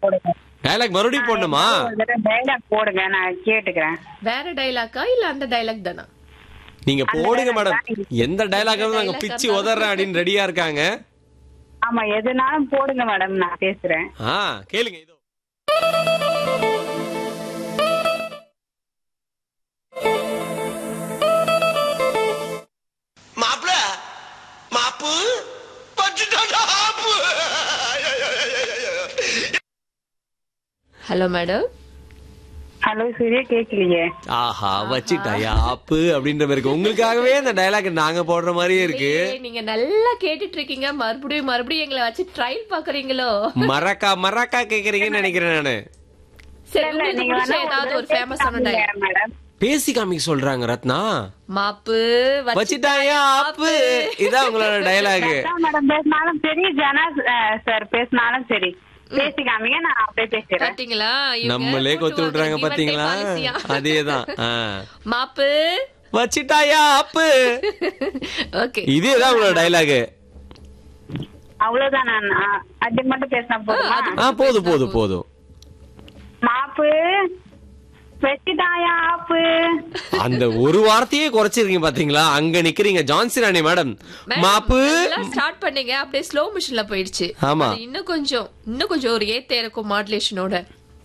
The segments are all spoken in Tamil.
போடுங்க டயலாக் மறுபடியும் போடணுமா டைலாக் போடுங்க நான் கேட்டுக்கிறேன் வேற டைலாக்கா இல்ல அந்த டைலாக் தானா நீங்க போடுங்க மேடம் dialogue எந்த டயலாக் நாங்க dialogue பிச்சு இருந்தாலும் உதறேன் அப்படின்னு ரெடியா இருக்காங்க ஆமா எதுனாலும் போடுங்க மேடம் நான் பேசுறேன் ஆ கேளுங்க இதோ மாப்பிள மாப்பு பச்சுட்டாடா ஆப்பு ஹலோ மேடம் ஹலோ சரியா கேட்கலையே ஆஹா வச்சிட்டாயா ஆப்பு அப்படின்ற மாதிரி இருக்கு உங்களுக்காகவே இந்த டயலாக் நாங்க போடுற மாதிரியே இருக்கு ஏய், நீங்க நல்லா கேட்டுட்டு இருக்கீங்க மறுபடியும் மறுபடியும் எங்களை வச்சு ட்ரையல் பாக்குறீங்களோ மரக்கா மரக்கா கேக்குறீங்கன்னு நினைக்கிறேன் நானு சரி இல்ல, உங்களுக்கு நீங்க பிடிச்ச வேணா ஏதாவது ஒரு தடவை ஃபேமஸான பேசி டைலாக் காமிங்க, மேடம் பேசி காமிக்க சொல்றாங்க ரத்னா மாப்பு வச்சிட்டாயா ஆப்பு இதான் உங்களோட டயலாக் அதான் மேடம் பேசினாலும் சரி ஜனா சார் பேசினாலும் சரி பேசி காமிங்க நான் அப்படியே பேசுறேன் பாத்தீங்களா இவங்க நம்மளே கூட்டு கொத்து விட்டுறாங்க வாங்க, give and பாத்தீங்களா take policy-யா? அதேதான் ஆ. மாப்பு வச்சிட்டாயா ஆப்பு ஓகே இதேதான் உங்களோட டயலாக் அவ்வளவுதான் நான் ஆ, அது மட்டும் பேசினா போதுமா ஆ போதும் போதும் போதும் மாப்பு வச்சுட்டாயா ஆப்பு அந்த ஒரு வார்த்தையே குறைச்சிருக்கீங்க பாத்தீங்களா அங்க நிக்கிறீங்க ஜான்சி ராணி மேடம் மாப்பு ஸ்டார்ட் பண்ணீங்க அப்படியே ஸ்லோ மிஷின்ல போயிடுச்சு ஆமா. அது இன்னும் கொஞ்சம் இன்னும் கொஞ்சம் ஒரு ஏத்த இருக்கும் மாடுலேஷனோட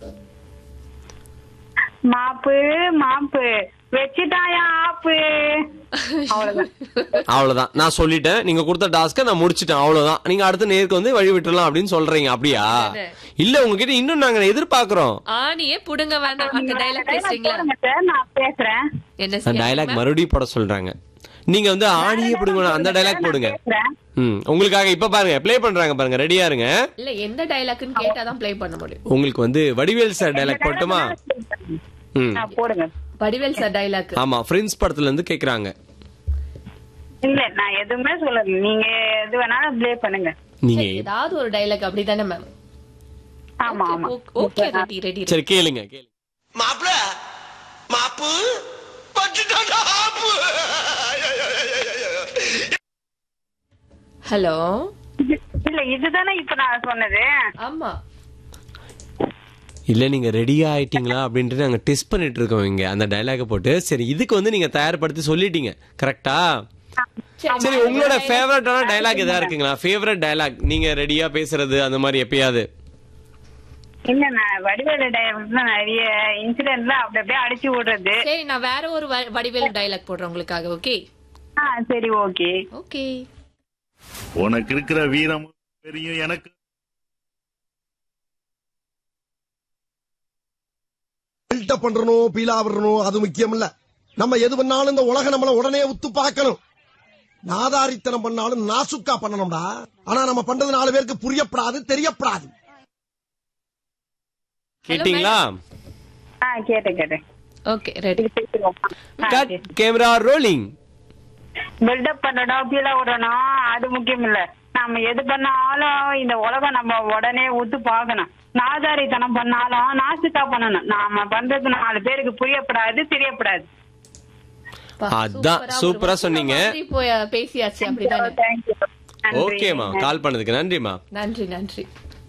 மாப்பு மாப்பு வச்சுட்டாயா ஆப்பு அவ்வளவுதான் அவ்வளவுதான் நான் சொல்லிட்டேன் நீங்க கொடுத்த டாஸ்க நான் முடிச்சிட்டேன் அவ்வளவுதான் நீங்க அடுத்த நேருக்கு வந்து வழி விட்டுறலாம் அப்படின்னு சொல்றீங்க அப்படியா அതെ. இல்ல உங்ககிட்ட இன்னும் நாங்க எதிர்பார்க்கிறோம் ஆணியே புடுங்க வேண்டாம் அந்த டைலாக் dialogue பேசுறீங்களா போடுங்க சார் நான் பேசுறேன் என்ன செய்ய டயலாக் மறுபடியும் போட சொல்றாங்க நீங்க வந்து ஆணியே பிடுங்க அந்த டயலாக் போடுங்க பேசுறேன் ம் உங்களுக்காக இப்ப பாருங்க ப்ளே பண்றாங்க பாருங்க ரெடியா இருங்க இல்ல எந்த டைலாக்னு கேட்டாதான் ப்ளே பண்ண முடியும் உங்களுக்கு வந்து வடிவேல் சார் டயலாக் போட்டுமா ம் ஆ, போடுங்க வடிவேல் சார் டைலாக் ஆமா ஃப்ரெண்ட்ஸ் படத்துல இருந்து கேக்குறாங்க இல்ல நான் எதுவுமே சொல்லல நீங்க எது வேணாலும் ப்ளே பண்ணுங்க நீங்க ஏதாவது ஒரு டைலாக் அப்படிதானே மேம் ஆமா ஆமா ஓகே ரெடி ரெடி சரி கேளுங்க கேளுங்க மாப்பிள மாப்பு பச்சுட்டாடா ஆப்பு ஹலோ இல்ல இதுதானே இப்ப நான் சொன்னது ஆமா இல்ல நீங்க ரெடியா ஆயிட்டீங்களா அப்படின்ட்டு நாங்க டெஸ்ட் பண்ணிட்டு இருக்கோம் இங்க அந்த டயலாக போட்டு சரி இதுக்கு வந்து நீங்க தயார்படுத்தி சொல்லிட்டீங்க கரெக்டா சரி உங்களோட ஃபேவரட்டான டயலாக் எதா இருக்குங்களா ஃபேவரட் டயலாக் நீங்க ரெடியா பேசுறது அந்த மாதிரி எப்பயாவது இல்ல நான் வடிவேலு டைலாக் நிறைய இன்சிடென்ட்ல அப்படி அப்படியே அடிச்சு விடுறது சரி நான் வேற ஒரு வ- வடிவேல் டைலாக் போடுறேன் உங்களுக்காக ஓகே ஆ சரி ஓகே ஓகே உனக்கு இருக்கிற வீரம் தெரியும் எனக்கு பில்டப் பண்றணும் பீலா விடணும் அது முக்கியம் இல்ல நம்ம எது பண்ணாலும் இந்த உலக நம்மள உடனே உத்து பார்க்கணும் நாதாரித்தனம் பண்ணாலும் நாசுக்கா பண்ணணும்டா ஆனா நம்ம பண்றது நாலு பேருக்கு புரியப்படாது தெரியப்படாது கேட்டீங்களா ஆ கேட்டேன் கேட்டேன் ஓகே ரெடி இது பேசிடுவோம் கட் கேமரா ரோலிங் பில்டப் பண்ணணும் கீழே விடணும் அது முக்கியம் இல்ல நம்ம எது பண்ணாலும் இந்த உலகம் நம்ம உடனே ஒத்து பார்க்கணும் நாதாரித்தனம் பண்ணாலும் நாசுக்கா பண்ணணும் நாம பண்றது நாலு பேருக்கு புரியப்படாது தெரியப்படாது அதான், சூப்பரா சொன்னீங்க. போய் பேசியாச்சு அப்படிதானே தேங்க்யூ ஓகேமா கால் பண்ணதுக்கு நன்றிமா நன்றி நன்றி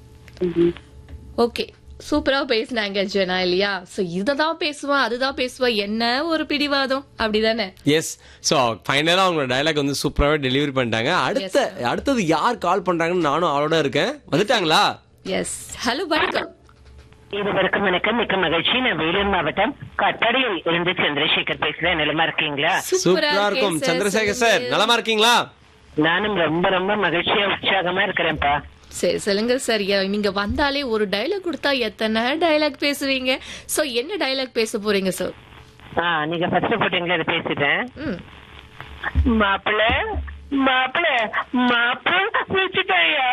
ஓகே சூப்பரா பேசினாங்க ஜனா இல்லையா சோ இததான் பேசுவேன் அதுதான் பேசுவேன் என்ன ஒரு பிடிவாதம் அப்படிதானே எஸ் சோ ஃபைனலா அவங்களோட டயலாக் வந்து சூப்பராவே டெலிவரி பண்ணிட்டாங்க அடுத்த அடுத்தது யார் கால் பண்றாங்கன்னு நானும் அவளோட இருக்கேன் வந்துட்டாங்களா எஸ் ஹலோ வணக்கம் இருவருக்கும் வணக்கம் மிக்க மகிழ்ச்சி நான் வேலூர் மாவட்டம் கட்டடியில் இருந்து சந்திரசேகர் பேசுறேன் நிலமா இருக்கீங்களா சூப்பரா இருக்கும் இருக்கேன் சந்திரசேகர் சார் சொல்லுங்க. நலமா இருக்கீங்களா நானும் ரொம்ப ரொம்ப மகிழ்ச்சியா உற்சாகமா இருக்கிறேன்ப்பா சரி சொல்லுங்க சார் ஏ- நீங்க வந்தாலே ஒரு டைலாக் கொடுத்தா எத்தனை டைலாக் பேசுவீங்க சோ என்ன டைலாக் பேச போறீங்க சார் ஆ நீங்க ஃபர்ஸ்ட் போட்டீங்களா அதை பேசிட்டேன் ம் மாப்பிள்ள மாப்பிள்ள மாப்பு வச்சுட்டாயா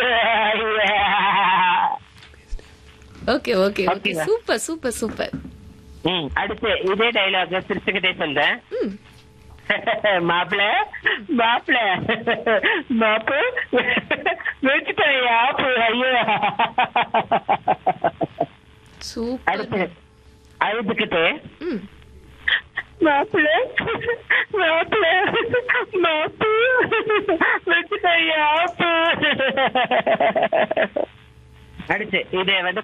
okay okay okay Okay, ma'am. Super super super ம் அடுத்து இதே டைலாக் சிரிச்சுக்கிட்டே சொல்றேன் ம் மாப்பிள மாப்பிள மாப்பு வச்சுட்டாயா ஐயோ சூப்பர் அடுத்து அழுதுகிட்டு ம் மாப்பிள்ள மாப்பிள்ள மாப்பு வச்சுட்டாயா அடுத்து இதை வந்து